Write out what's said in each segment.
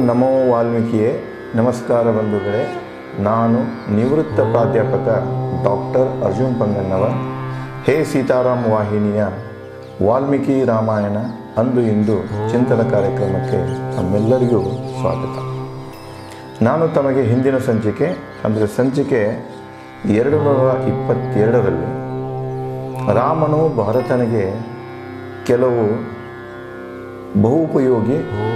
ನಮೋ ವಾಲ್ಮೀಕಿಯೇ ನಮಸ್ಕಾರ ಬಂಧುಗಳೇ ನಾನು ನಿವೃತ್ತ ಪ್ರಾಧ್ಯಾಪಕ ಡಾಕ್ಟರ್ ಅರ್ಜುನ್ ಪಂಗನ್ನವರ್ ಹೇ ಸೀತಾರಾಮ್ ವಾಹಿನಿಯ ವಾಲ್ಮೀಕಿ ರಾಮಾಯಣ ಅಂದು ಇಂದು ಚಿಂತನ ಕಾರ್ಯಕ್ರಮಕ್ಕೆ ತಮ್ಮೆಲ್ಲರಿಗೂ ಸ್ವಾಗತ ನಾನು ತಮಗೆ ಹಿಂದಿನ ಸಂಚಿಕೆ ಅಂದರೆ ಸಂಚಿಕೆ ಎರಡು ನೂರ ಇಪ್ಪತ್ತೆರಡರಲ್ಲಿ ರಾಮನು ಭರತನಿಗೆ ಕೆಲವು ಬಹುಪಯೋಗಿ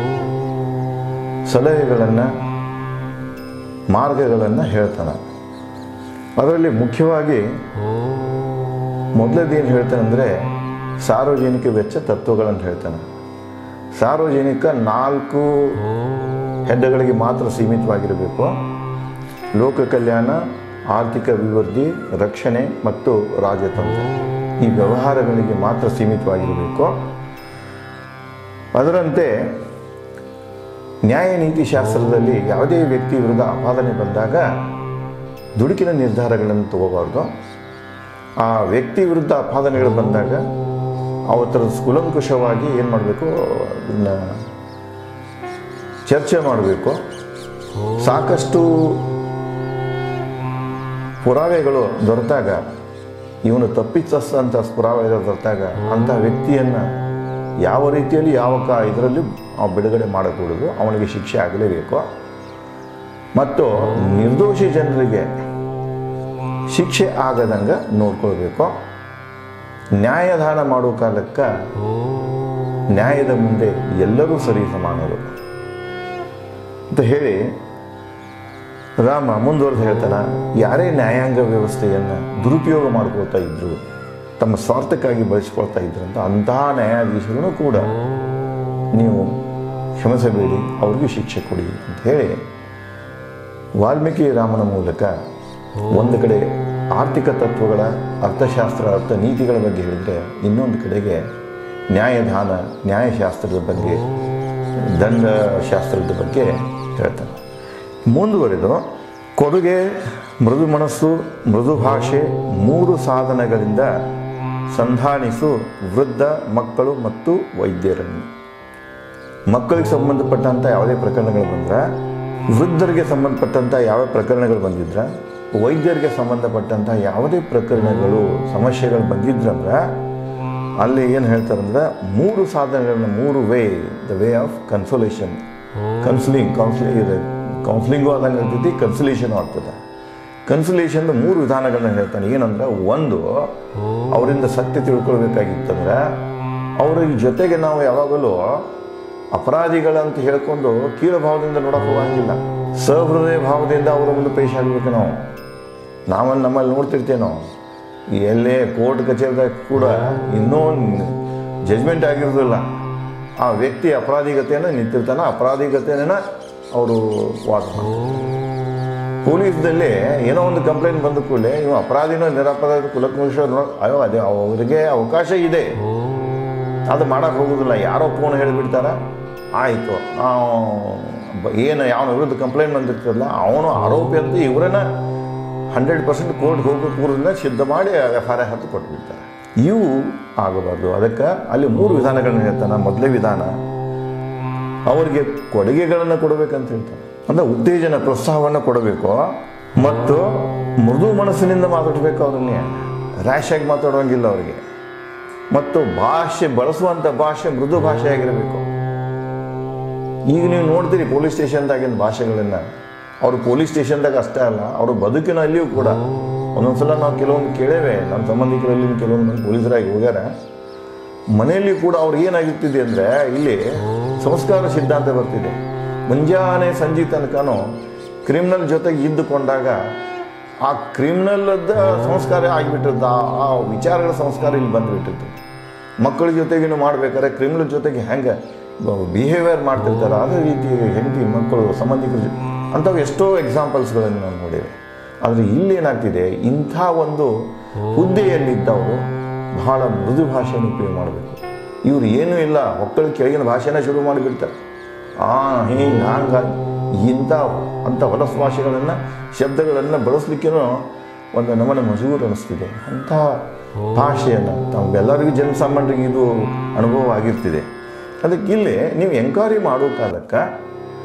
ಸಲಹೆಗಳನ್ನು ಮಾರ್ಗಗಳನ್ನು ಹೇಳ್ತಾನೆ ಅದರಲ್ಲಿ ಮುಖ್ಯವಾಗಿ ಮೊದಲನೇದೇನು ಹೇಳ್ತಾನೆ ಅಂದರೆ ಸಾರ್ವಜನಿಕ ವೆಚ್ಚ ತತ್ವಗಳನ್ನು ಹೇಳ್ತಾನೆ ಸಾರ್ವಜನಿಕ ನಾಲ್ಕು ಹೆಡ್ಡಗಳಿಗೆ ಮಾತ್ರ ಸೀಮಿತವಾಗಿರಬೇಕು ಲೋಕ ಕಲ್ಯಾಣ ಆರ್ಥಿಕ ಅಭಿವೃದ್ಧಿ ರಕ್ಷಣೆ ಮತ್ತು ರಾಜತಂತ್ರ ಈ ವ್ಯವಹಾರಗಳಿಗೆ ಮಾತ್ರ ಸೀಮಿತವಾಗಿರಬೇಕು ಅದರಂತೆ ನ್ಯಾಯ ನೀತಿ ಶಾಸ್ತ್ರದಲ್ಲಿ ಯಾವುದೇ ವ್ಯಕ್ತಿ ವಿರುದ್ಧ ಆಪಾದನೆ ಬಂದಾಗ ದುಡುಕಿನ ನಿರ್ಧಾರಗಳನ್ನು ತಗೋಬಾರ್ದು ಆ ವ್ಯಕ್ತಿ ವಿರುದ್ಧ ಆಪಾದನೆಗಳು ಬಂದಾಗ ಅವತ್ತರ ಕುಲಂಕುಷವಾಗಿ ಏನು ಮಾಡಬೇಕು ಅದನ್ನು ಚರ್ಚೆ ಮಾಡಬೇಕು ಸಾಕಷ್ಟು ಪುರಾವೆಗಳು ದೊರೆತಾಗ ಇವನು ತಪ್ಪಿತಸ್ಥ ಪುರಾವೆಗಳು ದೊರೆತಾಗ ಅಂಥ ವ್ಯಕ್ತಿಯನ್ನು ಯಾವ ರೀತಿಯಲ್ಲಿ ಯಾವ ಕ ಇದರಲ್ಲಿ ನಾವು ಬಿಡುಗಡೆ ಮಾಡಕೂಡದು ಅವನಿಗೆ ಶಿಕ್ಷೆ ಆಗಲೇಬೇಕು ಮತ್ತು ನಿರ್ದೋಷಿ ಜನರಿಗೆ ಶಿಕ್ಷೆ ಆಗದಂಗೆ ನೋಡ್ಕೊಳ್ಬೇಕು ನ್ಯಾಯದಾನ ಮಾಡೋ ಕಾಲಕ್ಕೆ ನ್ಯಾಯದ ಮುಂದೆ ಎಲ್ಲರೂ ಸರಿ ಸಮಾನರು ಅಂತ ಹೇಳಿ ರಾಮ ಮುಂದುವರೆದು ಹೇಳ್ತಾನೆ ಯಾರೇ ನ್ಯಾಯಾಂಗ ವ್ಯವಸ್ಥೆಯನ್ನು ದುರುಪಯೋಗ ಮಾಡ್ಕೊಳ್ತಾ ಇದ್ರು ತಮ್ಮ ಸ್ವಾರ್ಥಕ್ಕಾಗಿ ಬಳಸ್ಕೊಳ್ತಾ ಇದ್ರಂತ ಅಂತಹ ನ್ಯಾಯಾಧೀಶರೂ ಕೂಡ ನೀವು ಕ್ಷಮಿಸಬೇಡಿ ಅವ್ರಿಗೂ ಶಿಕ್ಷೆ ಕೊಡಿ ಅಂತ ಹೇಳಿ ವಾಲ್ಮೀಕಿ ರಾಮನ ಮೂಲಕ ಒಂದು ಕಡೆ ಆರ್ಥಿಕ ತತ್ವಗಳ ಅರ್ಥಶಾಸ್ತ್ರ ಅರ್ಥ ನೀತಿಗಳ ಬಗ್ಗೆ ಹೇಳಿದರೆ ಇನ್ನೊಂದು ಕಡೆಗೆ ನ್ಯಾಯದಾನ ನ್ಯಾಯಶಾಸ್ತ್ರದ ಬಗ್ಗೆ ದಂಡಶಾಸ್ತ್ರದ ಬಗ್ಗೆ ಹೇಳ್ತಾನೆ ಮುಂದುವರೆದು ಕೊಡುಗೆ ಮೃದು ಮನಸ್ಸು ಮೃದು ಭಾಷೆ ಮೂರು ಸಾಧನಗಳಿಂದ ಸಂಧಾನಿಸು ವೃದ್ಧ ಮಕ್ಕಳು ಮತ್ತು ವೈದ್ಯರನ್ನು ಮಕ್ಕಳಿಗೆ ಸಂಬಂಧಪಟ್ಟಂಥ ಯಾವುದೇ ಪ್ರಕರಣಗಳು ಬಂದ್ರೆ ವೃದ್ಧರಿಗೆ ಸಂಬಂಧಪಟ್ಟಂಥ ಯಾವ ಪ್ರಕರಣಗಳು ಬಂದಿದ್ರೆ ವೈದ್ಯರಿಗೆ ಸಂಬಂಧಪಟ್ಟಂಥ ಯಾವುದೇ ಪ್ರಕರಣಗಳು ಸಮಸ್ಯೆಗಳು ಬಂದಿದ್ರಂದ್ರೆ ಅಲ್ಲಿ ಏನು ಹೇಳ್ತಾರಂದ್ರೆ ಮೂರು ಸಾಧನಗಳನ್ನ ಮೂರು way the way of consolation consulting counselling ಇದೆ ಕೌನ್ಸಿಲಿಂಗು ಆದಂಗೆ ಆಗ್ತೈತಿ ಕನ್ಸುಲೇಷನು ಆಗ್ತದೆ ಕನ್ಸುಲೇಷನ್ ಮೂರು ವಿಧಾನಗಳನ್ನ ಹೇಳ್ತಾನೆ ಏನಂದ್ರೆ ಒಂದು ಅವರಿಂದ ಸತ್ಯ ತಿಳ್ಕೊಳ್ಬೇಕಾಗಿತ್ತಂದ್ರೆ ಅವ್ರ ಜೊತೆಗೆ ನಾವು ಯಾವಾಗಲೂ ಅಪರಾಧಿಗಳಂತ ಹೇಳ್ಕೊಂಡು ಕೀಳು ಭಾವದಿಂದ ನೋಡಕ್ಕೆ ಹೋಗಂಗಿಲ್ಲ ಸಹೃದಯ ಭಾವದಿಂದ ಅವರ ಮುಂದೆ ಪೇಶ್ ಆಗಬೇಕು ನಾವು ನಾವಲ್ಲಿ ನಮ್ಮಲ್ಲಿ ನೋಡ್ತಿರ್ತೇವೆ ನಾವು ಎಲ್ಲೇ ಕೋರ್ಟ್ ಕಚೇರಿದಾಗ ಕೂಡ ಇನ್ನೂ ಜಜ್ಮೆಂಟ್ ಆಗಿರೋದಿಲ್ಲ ಆ ವ್ಯಕ್ತಿ ಅಪರಾಧಿಗತೆಯನ್ನು ನಿಂತಿರ್ತಾನೆ ಅಪರಾಧಿಗತೆನ ಅವರು ವಾದ ಪೊಲೀಸ್ದಲ್ಲಿ ಏನೋ ಒಂದು ಕಂಪ್ಲೇಂಟ್ ಬಂದ ಕೂಡಲೇ ಇವ ಅಪರಾಧಿನೋ ನಿರಪರಾಧ ಕುಲಕುಂಶ ಅಯ್ಯೋ ಅದೇ ಅವರಿಗೆ ಅವಕಾಶ ಇದೆ ಅದು ಮಾಡಕ್ಕೆ ಹೋಗೋದಿಲ್ಲ ಯಾರೋ ಫೋನ್ ಹೇಳಿಬಿಡ್ತಾರ ಆಯಿತು ಏನು ಯಾವ ವಿರುದ್ಧ ಕಂಪ್ಲೇಂಟ್ ಬಂದಿರ್ತದಲ್ಲ ಅವನು ಆರೋಪಿ ಅಂತ ಇವರನ್ನ ಹಂಡ್ರೆಡ್ ಪರ್ಸೆಂಟ್ ಕೋರ್ಟ್ಗೆ ಹೋಗೋ ಪೂರ್ವದಿಂದ ಸಿದ್ಧ ಮಾಡಿ ಎಫ್ ಐ ಆರ್ ಹತ್ತು ಕೊಟ್ಬಿಡ್ತಾರೆ ಇವು ಆಗಬಾರ್ದು ಅದಕ್ಕೆ ಅಲ್ಲಿ ಮೂರು ವಿಧಾನಗಳನ್ನ ಹೇಳ್ತಾನೆ ಮೊದಲೇ ವಿಧಾನ ಅವರಿಗೆ ಕೊಡುಗೆಗಳನ್ನು ಕೊಡಬೇಕಂತ ಹೇಳ್ತಾನೆ ಅಂದರೆ ಉತ್ತೇಜನ ಪ್ರೋತ್ಸಾಹವನ್ನು ಕೊಡಬೇಕು ಮತ್ತು ಮೃದು ಮನಸ್ಸಿನಿಂದ ಮಾತಾಡಬೇಕು ಅವ್ರನ್ನೇ ರ್ಯಾಶ್ ಆಗಿ ಮಾತಾಡೋಂಗಿಲ್ಲ ಅವರಿಗೆ ಮತ್ತು ಭಾಷೆ ಬಳಸುವಂಥ ಭಾಷೆ ಮೃದು ಭಾಷೆ ಆಗಿರಬೇಕು ಈಗ ನೀವು ನೋಡ್ತೀರಿ ಪೊಲೀಸ್ ಸ್ಟೇಷನ್ದಾಗಿನ ಭಾಷೆಗಳನ್ನು ಅವರು ಪೊಲೀಸ್ ಸ್ಟೇಷನ್ದಾಗ ಅಷ್ಟೇ ಅಲ್ಲ ಅವರು ಬದುಕಿನಲ್ಲಿಯೂ ಕೂಡ ಒಂದೊಂದ್ಸಲ ನಾವು ಕೆಲವೊಂದು ಕೇಳೇವೆ ನಮ್ಮ ಸಂಬಂಧಿಕರಲ್ಲಿ ಕೆಲವೊಂದು ಮಂದಿ ಪೊಲೀಸರಾಗಿ ಹೋಗ್ಯಾರ ಮನೆಯಲ್ಲಿ ಕೂಡ ಅವ್ರಿಗೆ ಏನಾಗಿರ್ತಿದೆ ಅಂದರೆ ಇಲ್ಲಿ ಸಂಸ್ಕಾರ ಸಿದ್ಧಾಂತ ಬರ್ತಿದೆ ಮುಂಜಾನೆ ಸಂಜೆ ತನಕನೂ ಕ್ರಿಮಿನಲ್ ಜೊತೆಗೆ ಇದ್ದುಕೊಂಡಾಗ ಆ ಕ್ರಿಮಿನಲ್ದ ಸಂಸ್ಕಾರ ಆಗಿಬಿಟ್ಟಿರ್ತ ಆ ವಿಚಾರಗಳ ಸಂಸ್ಕಾರ ಇಲ್ಲಿ ಬಂದುಬಿಟ್ಟಿರ್ತದೆ ಮಕ್ಕಳ ಜೊತೆಗೇನು ಮಾಡ್ಬೇಕಾದ್ರೆ ಕ್ರಿಮಿನಲ್ ಜೊತೆಗೆ ಹೆಂಗೆ ಬಿಹೇವಿಯರ್ ಮಾಡ್ತಿರ್ತಾರೆ ಅದೇ ರೀತಿ ಹೆಂಡತಿ ಮಕ್ಕಳು ಸಂಬಂಧಿಕರ ಜೊ- ಅಂಥವು ಎಷ್ಟೋ ಎಕ್ಸಾಂಪಲ್ಸ್ಗಳನ್ನು ನಾವು ನೋಡಿವೆ ಆದರೆ ಇಲ್ಲೇನಾಗ್ತಿದೆ ಇಂಥ ಒಂದು ಹುದ್ದೆಯಲ್ಲಿದ್ದವರು ಬಹಳ ಮೃದು ಭಾಷೆಯನ್ನು ಉಪಯೋಗ ಮಾಡಬೇಕು ಇವರು ಏನೂ ಇಲ್ಲ ಮಕ್ಕಳ ಕೆಳಗಿನ ಭಾಷೆನ ಶುರು ಮಾಡಿಬಿಡ್ತಾರೆ ಆ ಹಿಂಗೆ ಹಂಗ ಇಂಥ ಅಂಥ ಹೊಲಸು ಭಾಷೆಗಳನ್ನು ಶಬ್ದಗಳನ್ನು ಬಳಸಲಿಕ್ಕೇನೋ ಒಂದು ನಮನ ಮಜೂರು ಅನ್ನಿಸ್ತಿದೆ ಅಂಥ ಭಾಷೆಯನ್ನು ತಮ್ಮೆಲ್ಲರಿಗೂ ಜನಸಾಮಾನ್ಯರಿಗೆ ಇದು ಅನುಭವ ಆಗಿರ್ತಿದೆ ಅದಕ್ಕೆ ಇಲ್ಲಿ ನೀವು ಎಂಕ್ವೈರಿ ಮಾಡೋ ಕಾಲಕ್ಕೆ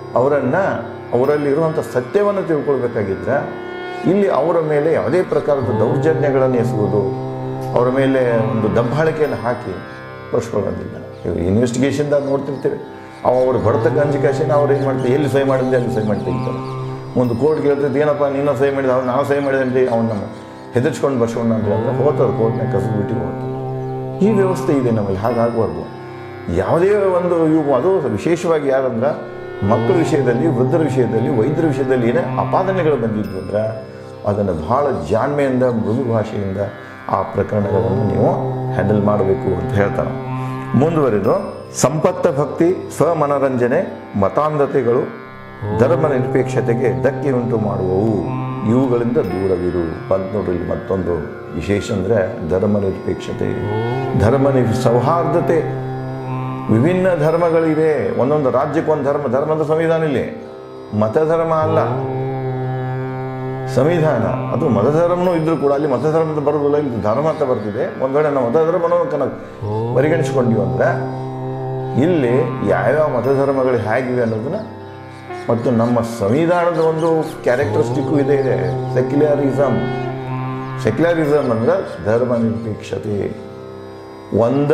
ಅವರನ್ನು ಅವರಲ್ಲಿರುವಂಥ ಸತ್ಯವನ್ನು ತಿಳ್ಕೊಳ್ಬೇಕಾಗಿದ್ರೆ ಇಲ್ಲಿ ಅವರ ಮೇಲೆ ಯಾವುದೇ ಪ್ರಕಾರದ ದೌರ್ಜನ್ಯಗಳನ್ನು ಎಸಗುವುದು ಅವರ ಮೇಲೆ ಒಂದು ದಬ್ಬಾಳಿಕೆಯನ್ನು ಹಾಕಿ ಬರ್ಸ್ಕೊಳ್ಳೋದಿಲ್ಲ ಇನ್ವೆಸ್ಟಿಗೇಷನ್ದಾಗ ನೋಡ್ತಿರ್ತೇವೆ ಅವ ಅವ್ರ ಬಡತ ಗಂಜಿಕಾಶಿನ ಅವ್ರು ಏನು ಮಾಡ್ತೀವಿ ಎಲ್ಲಿ ಸಹಿ ಮಾಡಿದ್ರೆ ಅಲ್ಲಿ ಸಹಿ ಮಾಡಿ ತೆಗಿತಾರೆ ಒಂದು ಕೋರ್ಟ್ ಕೇಳ್ತಿದ್ದು ಏನಪ್ಪ ನೀನು ಸಹಿ ಮಾಡಿದ ಅವ್ನು ನಾವು ಸಹಿ ಮಾಡಿದೆ ಅಂತ ಅವನ್ನ ಹೆದರ್ಸ್ಕೊಂಡು ಬರ್ಸ್ಕೊಂಡು ಅಂತ ಹೇಳಿದ್ರೆ ಹೋಗ್ತಾರೆ ಕೋರ್ಟ್ನಾಗ ಕಸು ಬಿಟ್ಟು ಹೋಗ್ತಾರೆ ಈ ವ್ಯವಸ್ಥೆ ಇದೆ ನಮ್ಮಲ್ಲಿ ಹಾಗಾಗಬಾರ್ದು ಯಾವುದೇ ಒಂದು ಇವು ಅದು ವಿಶೇಷವಾಗಿ ಯಾರಂದ್ರೆ ಮಕ್ಕಳ ವಿಷಯದಲ್ಲಿ ವೃದ್ಧರ ವಿಷಯದಲ್ಲಿ ವೈದ್ಯರ ವಿಷಯದಲ್ಲಿ ಏನೇ ಅಪಾದನೆಗಳು ಬಂದಿದ್ವು ಅಂದ್ರೆ ಅದನ್ನು ಬಹಳ ಜಾಣ್ಮೆಯಿಂದ ಮೃದು ಭಾಷೆಯಿಂದ ಆ ಪ್ರಕರಣಗಳನ್ನು ನೀವು ಹ್ಯಾಂಡಲ್ ಮಾಡಬೇಕು ಅಂತ ಹೇಳ್ತಾನೆ ಮುಂದುವರೆದು ಸಂಪತ್ತ ಭಕ್ತಿ ಸ್ವಮನರಂಜನೆ ಮತಾಂಧತೆಗಳು ಧರ್ಮ ನಿರಪೇಕ್ಷತೆಗೆ ಧಕ್ಕೆ ಉಂಟು ಮಾಡುವವು ಇವುಗಳಿಂದ ದೂರವಿರು ಬಂತು ನೋಡ್ರಿ ಇಲ್ಲಿ ಮತ್ತೊಂದು ವಿಶೇಷ ಅಂದರೆ ಧರ್ಮ ನಿರಪೇಕ್ಷತೆ ಧರ್ಮ ನಿ ಸೌಹಾರ್ದತೆ ವಿಭಿನ್ನ ಧರ್ಮಗಳಿವೆ ಒಂದೊಂದು ರಾಜ್ಯಕ್ಕೆ ಒಂದು ಧರ್ಮ ಧರ್ಮದ ಸಂವಿಧಾನ ಇಲ್ಲಿ ಮತಧರ್ಮ ಅಲ್ಲ ಸಂವಿಧಾನ ಅದು ಮತಧರ್ಮನೂ ಇದ್ರೂ ಕೂಡ ಅಲ್ಲಿ ಮತಧರ್ಮದ ಬರೋದಿಲ್ಲ ಇಲ್ಲಿ ಧರ್ಮ ಅಂತ ಬರ್ತಿದೆ ಒಂದು ವೇಳೆ ನಾವು ಮತಧರ್ಮನೂ ಕನ ಪರಿಗಣಿಸ್ಕೊಂಡ್ವಿ ಅಂದ್ರೆ ಇಲ್ಲಿ ಯಾವ್ಯಾವ ಮತಧರ್ಮಗಳು ಹೇಗಿವೆ ಅನ್ನೋದನ್ನ ಮತ್ತು ನಮ್ಮ ಸಂವಿಧಾನದ ಒಂದು ಕ್ಯಾರೆಕ್ಟರಿಸ್ಟಿಕ್ಕು ಇದೆ ಇದೆ ಸೆಕ್ಯುಲರಿಸಮ್ ಸೆಕ್ಯುಲರಿಸಮ್ ಅಂದ್ರೆ ಧರ್ಮ ನಿರಪೇಕ್ಷತೆ ಒಂದ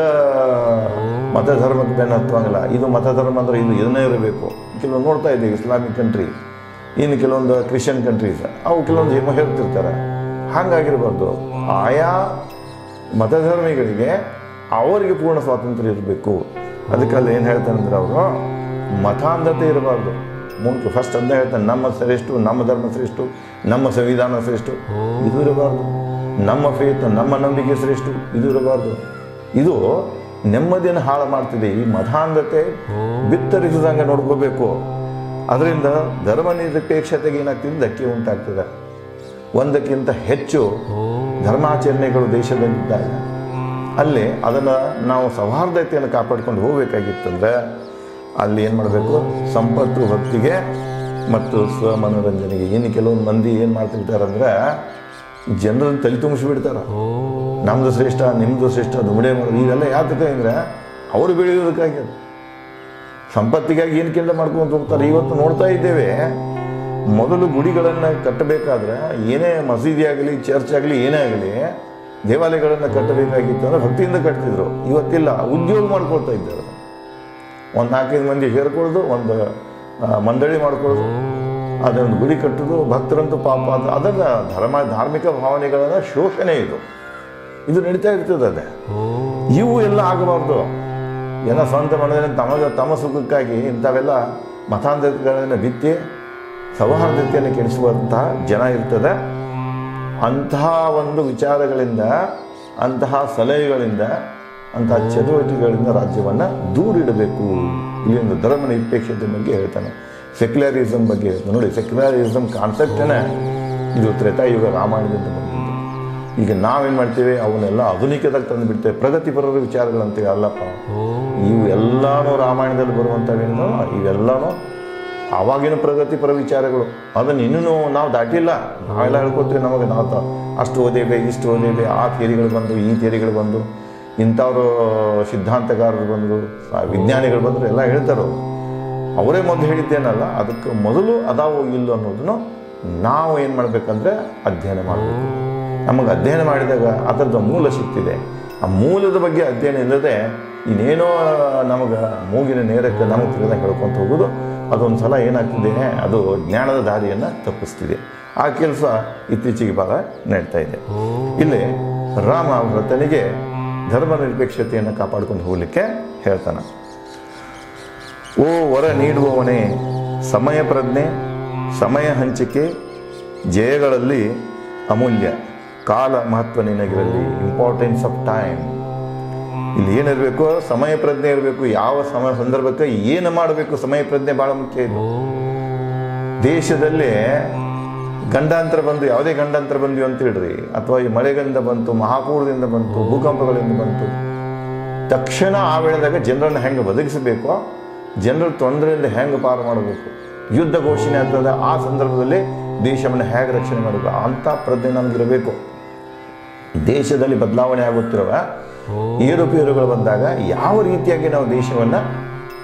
ಮತಧರ್ಮಕ್ಕೆ ಬೆನ್ನು ಹತ್ತುವಂಗಿಲ್ಲ ಇದು ಮತಧರ್ಮ ಅಂದ್ರೆ ಇದು ಇದನ್ನೇ ಇರಬೇಕು ಕೆಲವೊಂದು ನೋಡ್ತಾ ಇದ್ದೀವಿ ಇಸ್ಲಾಮಿಕ್ ಕಂಟ್ರಿ ಇನ್ನು ಕೆಲವೊಂದು ಕ್ರಿಶ್ಚಿಯನ್ ಕಂಟ್ರೀಸ್ ಅವು ಕೆಲವೊಂದು ಹೇಮ ಹೇಳ್ತಿರ್ತಾರೆ ಹಾಗಾಗಿರ್ಬಾರ್ದು ಆಯಾ ಮತಧರ್ಮಿಗಳಿಗೆ ಅವರಿಗೆ ಪೂರ್ಣ ಸ್ವಾತಂತ್ರ್ಯ ಇರಬೇಕು ಅದಕ್ಕಲ್ಲಿ ಏನು ಹೇಳ್ತಾನೆ ಅಂದ್ರೆ ಅವರು ಮತಾಂಧತೆ ಇರಬಾರ್ದು ಮುಂಚೆ ಫಸ್ಟ್ ಅಂತ ಹೇಳ್ತಾನೆ ನಮ್ಮ ಶ್ರೇಷ್ಠ ನಮ್ಮ ಧರ್ಮ ಶ್ರೇಷ್ಠ ನಮ್ಮ ಸಂವಿಧಾನ ಶ್ರೇಷ್ಠ ಇದು ಇರಬಾರ್ದು ನಮ್ಮ ಫೇತ್ ನಮ್ಮ ನಂಬಿಕೆ ಶ್ರೇಷ್ಠ ಇದು ಇರಬಾರ್ದು ಇದು ನೆಮ್ಮದಿಯನ್ನು ಹಾಳು ಮಾಡ್ತಿದೆ ಈ ಮತಾಂಧತೆ ಬಿತ್ತರಿಸಿದಂಗೆ ನೋಡ್ಕೋಬೇಕು ಅದರಿಂದ ಧರ್ಮ ನಿರಪೇಕ್ಷತೆಗೆ ಏನಾಗ್ತಿದೆ ಧಕ್ಕೆ ಉಂಟಾಗ್ತದೆ ಒಂದಕ್ಕಿಂತ ಹೆಚ್ಚು ಧರ್ಮಾಚರಣೆಗಳು ದೇಶದಲ್ಲಿದ್ದಾಗ ಅಲ್ಲಿ ಅದನ್ನು ನಾವು ಸೌಹಾರ್ದತೆಯನ್ನು ಕಾಪಾಡ್ಕೊಂಡು ಹೋಗಬೇಕಾಗಿತ್ತಂದ್ರೆ ಅಲ್ಲಿ ಏನು ಮಾಡಬೇಕು ಸಂಪತ್ತು ಭಕ್ತಿಗೆ ಮತ್ತು ಸ್ವಮನೋರಂಜನೆಗೆ ಇನ್ನು ಕೆಲವೊಂದು ಮಂದಿ ಏನು ಮಾಡ್ತಿರ್ತಾರೆ ಅಂದ್ರೆ ಜನರನ್ನು ತಲೆ ತುಂಬಿಸ್ಬಿಡ್ತಾರೆ ನಮ್ಮದು ಶ್ರೇಷ್ಠ ನಿಮ್ಮದು ಶ್ರೇಷ್ಠ ದುಮಡೆ ಮಾಡೋದು ಇದೆಲ್ಲ ಯಾತಕ್ಕೆ ಅಂದರೆ ಅವರು ಬೆಳೆಯೋದಕ್ಕಾಗಿ ಅದು. ಸಂಪತ್ತಿಗಾಗಿ ಏನು ಕೆಲಸ ಮಾಡ್ಕೊಂಡು ಹೋಗ್ತಾರೆ ಇವತ್ತು ನೋಡ್ತಾ ಇದ್ದೇವೆ ಮೊದಲು ಗುಡಿಗಳನ್ನು ಕಟ್ಟಬೇಕಾದ್ರೆ ಏನೇ ಮಸೀದಿ ಆಗಲಿ ಚರ್ಚ್ ಆಗಲಿ ಏನೇ ಆಗಲಿ ದೇವಾಲಯಗಳನ್ನು ಕಟ್ಟಬೇಕಾಗಿತ್ತು ಅಂದ್ರೆ ಭಕ್ತಿಯಿಂದ ಕಟ್ತಿದ್ರು ಇವತ್ತಿಲ್ಲ ಉದ್ಯೋಗ ಮಾಡ್ಕೊಳ್ತಾ ಇದ್ದಾರೆ ಒಂದು ನಾಲ್ಕೈದು ಮಂದಿ ಸೇರ್ಕೊಳ್ಳೋದು ಒಂದು ಆ, ಮಂಡಳಿ ಮಾಡ್ಕೊಳ್ಳೋದು ಅದೊಂದು ಗುಡಿ ಕಟ್ಟೋದು ಭಕ್ತರಂತೂ ಪಾಪ ಅದು ಅದರ ಧರ್ಮ ಧಾರ್ಮಿಕ ಭಾವನೆಗಳ ಶೋಷಣೆ ಇದು ಇದು ನಡೀತಾ ಇರ್ತದೆ ಅದೇ ಇವು ಎಲ್ಲ ಆಗಬಾರ್ದು ಏನೋ ಸ್ವಂತ ಮನದಲ್ಲಿ ತಮಗೆ ತಮ್ಮ ಸುಖಕ್ಕಾಗಿ ಇಂಥವೆಲ್ಲ ಮತಾಂಧತೆಗಳನ್ನು ಬಿತ್ತಿ ಸೌಹಾರ್ದತೆಯನ್ನು ಕೆಡಿಸುವಂತಹ ಜನ ಇರ್ತದೆ ಅಂತಹ ಒಂದು ವಿಚಾರಗಳಿಂದ ಅಂತಹ ಸಲಹೆಗಳಿಂದ ಅಂತಹ ಚಟುವಟಿಕೆಗಳಿಂದ ರಾಜ್ಯವನ್ನು ದೂರಿಡಬೇಕು ಇಲ್ಲಿ ಒಂದು ಧರ್ಮ ನಿರಪೇಕ್ಷತೆ ಬಗ್ಗೆ ಹೇಳ್ತಾನೆ ಸೆಕ್ಯುಲರಿಸಮ್ ಬಗ್ಗೆ ಹೇಳ್ತಾನೆ ನೋಡಿ ಸೆಕ್ಯುಲರಿಸಮ್ ಕಾನ್ಸೆಪ್ಟನೇ ಇದು ತ್ರೇತಾಯುಗ ರಾಮಾಯಣದಿಂದ ಬಂದಿದ್ದು ಈಗ ನಾವೇನು ಮಾಡ್ತೀವಿ ಅವನ್ನೆಲ್ಲ ಆಧುನಿಕದಾಗ ತಂದು ಬಿಡ್ತೇವೆ ಪ್ರಗತಿಪರರ ವಿಚಾರಗಳಂತೀವಿ ಅಲ್ಲಪ್ಪ ಇವು ಎಲ್ಲಾನು ರಾಮಾಯಣದಲ್ಲಿ ಬರುವಂಥವೇನು ಇವೆಲ್ಲನೂ ಆವಾಗಿನ ಪ್ರಗತಿಪರ ವಿಚಾರಗಳು ಅದನ್ನು ಇನ್ನೂ ನಾವು ದಾಟಿಲ್ಲ ನಾವೆಲ್ಲ ಹೇಳ್ಕೊತೀವಿ ನಮಗೆ ನಾವು ತ- ಅಷ್ಟು ಓದೇವೆ ಇಷ್ಟು ಓದೇವೆ ಆ ಥಿಯರಿಗಳು ಬಂದು ಈ ಥಿಯರಿಗಳು ಬಂದು ಇಂಥವ್ರು ಸಿದ್ಧಾಂತಗಾರರು ಬಂದರು ಆ ವಿಜ್ಞಾನಿಗಳು ಬಂದರು ಎಲ್ಲ ಹೇಳ್ತಾರೆ ಅವರೇ ಮೊದಲು ಹೇಳಿದ್ದೇನಲ್ಲ ಅದಕ್ಕೆ ಮೊದಲು ಅದಾವು ಇಲ್ಲೋ ಅನ್ನೋದನ್ನು ನಾವು ಏನು ಮಾಡಬೇಕಂದ್ರೆ ಅಧ್ಯಯನ ಮಾಡಬೇಕು ನಮಗೆ ಅಧ್ಯಯನ ಮಾಡಿದಾಗ ಅದರದ್ದು ಮೂಲ ಸಿಗ್ತಿದೆ ಆ ಮೂಲದ ಬಗ್ಗೆ ಅಧ್ಯಯನ ಇಲ್ಲದೆ ಇನ್ನೇನೋ ನಮಗೆ ಮೂಗಿನ ನೇರಕ್ಕೆ ನಮಗೆ ತಿಳಿದಂಗೆ ಹೇಳ್ಕೊಂತ ಹೋಗೋದು ಅದೊಂದು ಸಲ ಏನಾಗ್ತಿದೆ ಅದು ಜ್ಞಾನದ ದಾರಿಯನ್ನು ತಪ್ಪಿಸ್ತಿದೆ ಆ ಕೆಲಸ ಇತ್ತೀಚೆಗೆ ಭಾಳ ನಡೀತಾ ಇದೆ ಇಲ್ಲಿ ರಾಮ ವ್ರತನಿಗೆ ಧರ್ಮ ನಿರಪೇಕ್ಷತೆಯನ್ನು ಕಾಪಾಡ್ಕೊಂಡು ಹೋಗಲಿಕ್ಕೆ ಹೇಳ್ತಾನೆ ಓ ವರ ನೀಡುವವನೇ ಸಮಯ ಪ್ರಜ್ಞೆ ಸಮಯ ಹಂಚಿಕೆ ಜಯಗಳಲ್ಲಿ ಅಮೂಲ್ಯ ಕಾಲ ಮಹತ್ವ ನಿನಗಿರಲಿ ಇಂಪಾರ್ಟೆನ್ಸ್ ಆಫ್ ಟೈಮ್ ಇಲ್ಲಿ ಏನಿರಬೇಕು ಸಮಯ ಪ್ರಜ್ಞೆ ಇರಬೇಕು ಯಾವ ಸಮಯ ಸಂದರ್ಭಕ್ಕೆ ಏನು ಮಾಡಬೇಕು ಸಮಯ ಪ್ರಜ್ಞೆ ಭಾಳ ಮುಖ್ಯ ಇದು ದೇಶದಲ್ಲಿ ಗಂಡಾಂತರ ಬಂದು ಯಾವುದೇ ಗಂಡಾಂತರ ಬಂದ್ವಿ ಅಂತ ಹೇಳ್ರಿ ಅಥವಾ ಈ ಮಳೆಗಳಿಂದ ಬಂತು ಮಹಾಪೂರದಿಂದ ಬಂತು ಭೂಕಂಪಗಳಿಂದ ಬಂತು ತಕ್ಷಣ ಆ ವೇಳೆದಾಗ ಜನರನ್ನು ಹೆಂಗೆ ಬದುಕಿಸಬೇಕು ಜನರ ತೊಂದರೆಯಿಂದ ಹೆಂಗೆ ಪಾರು ಮಾಡಬೇಕು ಯುದ್ಧ ಘೋಷಣೆ ಅಂತಂದ್ರೆ ಆ ಸಂದರ್ಭದಲ್ಲಿ ದೇಶವನ್ನು ಹೇಗೆ ರಕ್ಷಣೆ ಮಾಡಬೇಕು ಅಂಥ ಪ್ರಜ್ಞೆ ನಮಗಿರಬೇಕು ದೇಶದಲ್ಲಿ ಬದಲಾವಣೆ ಆಗುತ್ತಿರುವ ಏರುಪೇರುಗಳು ಬಂದಾಗ ಯಾವ ರೀತಿಯಾಗಿ ನಾವು ದೇಶವನ್ನು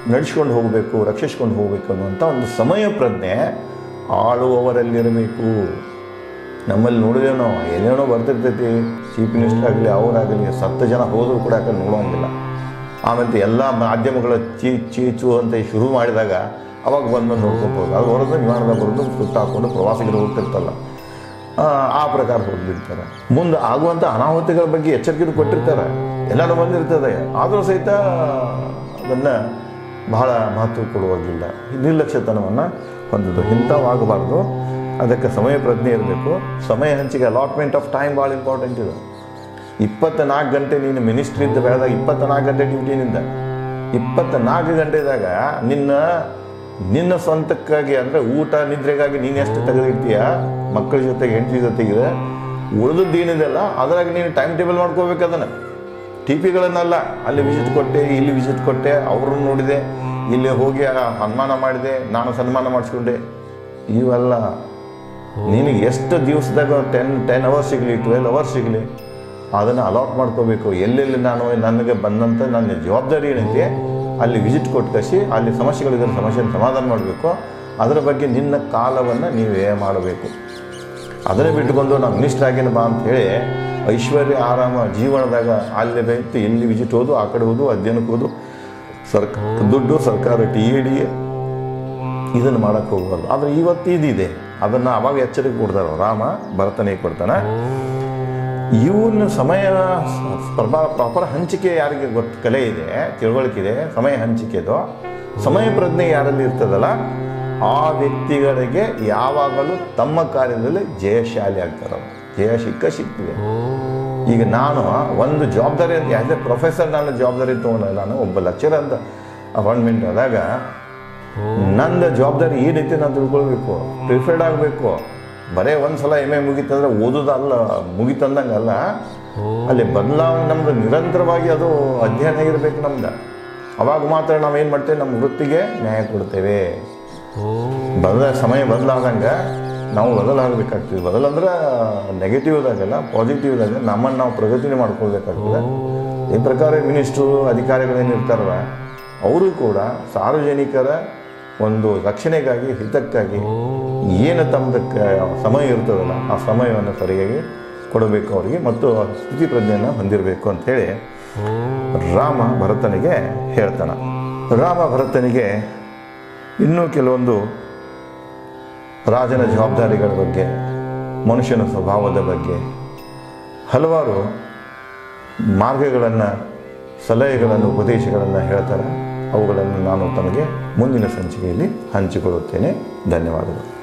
ನಡೆಸ್ಕೊಂಡು ಹೋಗಬೇಕು ರಕ್ಷಿಸ್ಕೊಂಡು ಹೋಗಬೇಕು ಅನ್ನುವಂಥ ಒಂದು ಸಮಯ ಪ್ರಜ್ಞೆ ಆಳುವವರಲ್ಲಿರಬೇಕು ನಮ್ಮಲ್ಲಿ ನೋಡಿದ್ರೆ ನಾವು ಏನೇನೋ ಬರ್ತಿರ್ತೈತಿ ಚೀಫ್ ಮಿನಿಸ್ಟರ್ ಆಗಲಿ ಅವರಾಗಲಿ ಸತ್ತು ಜನ ಹೋದರೂ ಕೂಡ ಯಾಕಂದ್ರೆ ನೋಡೋಂಗಿಲ್ಲ ಆಮೇಲೆ ಎಲ್ಲ ಮಾಧ್ಯಮಗಳ ಚೀ ಚೀಚು ಅಂತ ಶುರು ಮಾಡಿದಾಗ ಅವಾಗ ಬಂದು ನೋಡ್ಕೊಬೋದು ಅದು ಹೊರದು ವಿಮಾನದ ಬರೋದು ಸುತ್ತ ಹಾಕ್ಕೊಂಡು ಪ್ರವಾಸಿಗರು ಹೋಗ್ತಿರ್ತಲ್ಲ ಆ, ಆ ಪ್ರಕಾರ ಹೋಗ್ಬಿಡ್ತಾರೆ ಮುಂದೆ ಆಗುವಂಥ ಅನಾಹುತಿಗಳ ಬಗ್ಗೆ ಎಚ್ಚರಿಕೆ ಕೊಟ್ಟಿರ್ತಾರೆ ಎಲ್ಲನೂ ಬಂದಿರ್ತದೆ ಆದರೂ ಸಹಿತ ಅದನ್ನು ಬಹಳ ಮಹತ್ವ ಕೊಡುವಾಗಿಲ್ಲ ನಿರ್ಲಕ್ಷ್ಯತನವನ್ನು ಹೊಂದೋದು ಇಂಥವಾಗಬಾರ್ದು ಅದಕ್ಕೆ ಸಮಯ ಪ್ರಜ್ಞೆ ಇರಬೇಕು ಸಮಯ ಹಂಚಿಕೆ ಅಲಾಟ್ಮೆಂಟ್ ಆಫ್ ಟೈಮ್ ಭಾಳ ಇಂಪಾರ್ಟೆಂಟ್ ಇದೆ ಇಪ್ಪತ್ತ ನಾಲ್ಕು ಗಂಟೆ ನೀನು ಮಿನಿಸ್ಟ್ರಿ ಇದ್ದ ಬೆಳೆದಾಗ ಇಪ್ಪತ್ತ ನಾಲ್ಕು ಗಂಟೆ ಡ್ಯೂಟಿನಿಂದ ಇಪ್ಪತ್ತ ನಾಲ್ಕು ಗಂಟೆದಾಗ ನಿನ್ನ ನಿನ್ನ ಸ್ವಂತಕ್ಕಾಗಿ ಅಂದರೆ ಊಟ ನಿದ್ರೆಗಾಗಿ ನೀನು ಎಷ್ಟು ತೆಗೆದಿರ್ತೀಯ ಮಕ್ಕಳ ಜೊತೆಗೆ ಹೆಂಡತಿ ಜೊತೆಗಿದೆ ಉಳಿದದ್ದು ಏನಿದೆಯಲ್ಲ ಅದ್ರಾಗ ನೀನು ಟೈಮ್ ಟೇಬಲ್ ಮಾಡ್ಕೋಬೇಕು ಅದನ್ನು ಟಿ ಪಿಗಳನ್ನೆಲ್ಲ ಅಲ್ಲಿ ವಿಸಿಟ್ ಕೊಟ್ಟೆ ಇಲ್ಲಿ ವಿಸಿಟ್ ಕೊಟ್ಟೆ ಅವ್ರನ್ನ ನೋಡಿದೆ ಇಲ್ಲಿ ಹೋಗಿ ಆ ಸನ್ಮಾನ ಮಾಡಿದೆ ನಾನು ಸನ್ಮಾನ ಮಾಡಿಸ್ಕೊಂಡೆ ಇವೆಲ್ಲ ನಿನಗೆ ಎಷ್ಟು ದಿವಸದಾಗ ಟೆನ್ ಟೆನ್ ಅವರ್ಸ್ ಸಿಗಲಿ ಟ್ವೆಲ್ ಅವರ್ಸ್ ಸಿಗಲಿ ಅದನ್ನು ಅಲಾಟ್ ಮಾಡ್ಕೋಬೇಕು ಎಲ್ಲೆಲ್ಲಿ ನಾನು ನನಗೆ ಬಂದಂಥ ನನ್ನ ಜವಾಬ್ದಾರಿ ಏನೈತಿ ಅಲ್ಲಿ ವಿಸಿಟ್ ಕೊಟ್ಟು ಕಸಿ ಅಲ್ಲಿ ಸಮಸ್ಯೆಗಳಿದ್ರೆ ಸಮಸ್ಯೆನ ಸಮಾಧಾನ ಮಾಡಬೇಕು ಅದರ ಬಗ್ಗೆ ನಿನ್ನ ಕಾಲವನ್ನು ನೀವೇ ಮಾಡಬೇಕು ಅದನ್ನೇ ಬಿಟ್ಟುಕೊಂಡು ನಾವು ಮಿನಿಸ್ಟರ್ ಆಗೇನ ಬಾ ಅಂತ ಹೇಳಿ ಐಶ್ವರ್ಯ ಆರಾಮ ಜೀವನದಾಗ ಅಲ್ಲಿ ಬೈತು ಇಲ್ಲಿ ವಿಸಿಟ್ ಹೋದು ಆ ಕಡೆ ಹೋದು ಅಧ್ಯಯನಕ್ಕೆ ಹೋದು ಸರ್ಕಾರ ದುಡ್ಡು ಸರ್ಕಾರ ಟಿ ಎ ಡಿ ಇದನ್ನು ಮಾಡೋಕ್ಕೆ ಹೋಗ್ಬಾರ್ದು ಆದರೆ ಇವತ್ತು ಇದಿದೆ ಅದನ್ನು ಅವಾಗ ಎಚ್ಚರಿಕೆ ಕೊಡ್ತಾರೆ ರಾಮ ಭರತನಿಗೆ ಕೊಡ್ತಾನೆ ಇವನ್ನ ಸಮಯ ಪ್ರಾಪರ್ ಹಂಚಿಕೆ ಯಾರಿಗೆ ಗೊತ್ತು ಕಲೆ ಇದೆ ತಿಳುವಳಿಕೆ ಇದೆ ಸಮಯ ಹಂಚಿಕೆದು ಸಮಯ ಪ್ರಜ್ಞೆ ಯಾರಲ್ಲಿ ಇರ್ತದಲ್ಲ ಆ ವ್ಯಕ್ತಿಗಳಿಗೆ ಯಾವಾಗಲೂ ತಮ್ಮ ಕಾರ್ಯದಲ್ಲಿ ಜಯಶಾಲಿ ಆಗ್ತಾರೆ ಅವ್ರು. ಜಯ ಸಿಕ್ಕ ಸಿಗ್ತಿದೆ ಈಗ ನಾನು ಒಂದು ಜವಾಬ್ದಾರಿ ಅಂತ ಆ್ಯಸ್ ಎ ಪ್ರೊಫೆಸರ್ ನಾನು ಜವಾಬ್ದಾರಿ ತೊಗೊಂಡೆ ನಾನು ಒಬ್ಬ ಲೆಕ್ಚರ್ ಅಂತ ಅಪಾಯಿಂಟ್ಮೆಂಟ್ ಆದಾಗ ನಂದು ಜವಾಬ್ದಾರಿ ಏನೈತೆ ನಾನು ತಿಳ್ಕೊಳ್ಬೇಕು ಪ್ರಿಫರ್ಡ್ ಆಗಬೇಕು ಬರೇ ಒಂದು ಸಲ ಎಮ್ ಎ ಮುಗೀತಂದ್ರೆ ಓದೋದಲ್ಲ ಮುಗಿತಂದಂಗೆ ಅಲ್ಲ ಅಲ್ಲಿ ಬದಲಾವಣೆ ನಮ್ದು ನಿರಂತರವಾಗಿ ಅದು ಅಧ್ಯಯನ ಆಗಿರ್ಬೇಕು ನಮ್ದು ಅವಾಗ ಮಾತ್ರ ನಾವು ಏನು ಮಾಡ್ತೇವೆ ನಮ್ಮ ವೃತ್ತಿಗೆ ನ್ಯಾಯ ಕೊಡ್ತೇವೆ ಬದಲ ಸಮಯ ಬದಲಾದಂಗೆ ನಾವು ಬದಲಾಗಬೇಕಾಗ್ತದೆ ಬದಲಂದ್ರೆ ನೆಗೆಟಿವ್ದಾಗಲ್ಲ ಪಾಸಿಟಿವ್ದಾಗ ನಮ್ಮನ್ನು ನಾವು ಪ್ರಗತಿನೇ ಮಾಡ್ಕೊಳ್ಬೇಕಾಗ್ತದೆ ಈ ಪ್ರಕಾರ ಮಿನಿಸ್ಟ್ರು ಅಧಿಕಾರಿಗಳೇನು ಇರ್ತಾರಲ್ಲ ಅವರು ಕೂಡ ಸಾರ್ವಜನಿಕರ ಒಂದು ರಕ್ಷಣೆಗಾಗಿ ಹಿತಕ್ಕಾಗಿ ಏನು ತಮ್ಮದಕ್ಕೆ ಸಮಯ ಇರ್ತದಲ್ಲ ಆ ಸಮಯವನ್ನು ಸರಿಯಾಗಿ ಕೊಡಬೇಕು ಅವರಿಗೆ ಮತ್ತು ಸ್ಥಿತಿ ಪ್ರಜ್ಞೆಯನ್ನು ಹೊಂದಿರಬೇಕು ಅಂಥೇಳಿ ರಾಮ ಭರತನಿಗೆ ಹೇಳ್ತಾನೆ ರಾಮ ಭರತನಿಗೆ ಇನ್ನೂ ಕೆಲವೊಂದು ರಾಜನ ಜವಾಬ್ದಾರಿಗಳ ಬಗ್ಗೆ ಮನುಷ್ಯನ ಸ್ವಭಾವದ ಬಗ್ಗೆ ಹಲವಾರು ಮಾರ್ಗಗಳನ್ನು ಸಲಹೆಗಳನ್ನು ಉಪದೇಶಗಳನ್ನು ಹೇಳ್ತಾರೆ ಅವುಗಳನ್ನು ನಾನು ತಮಗೆ ಮುಂದಿನ ಸಂಚಿಕೆಯಲ್ಲಿ ಹಂಚಿಕೊಳ್ಳುತ್ತೇನೆ ಧನ್ಯವಾದಗಳು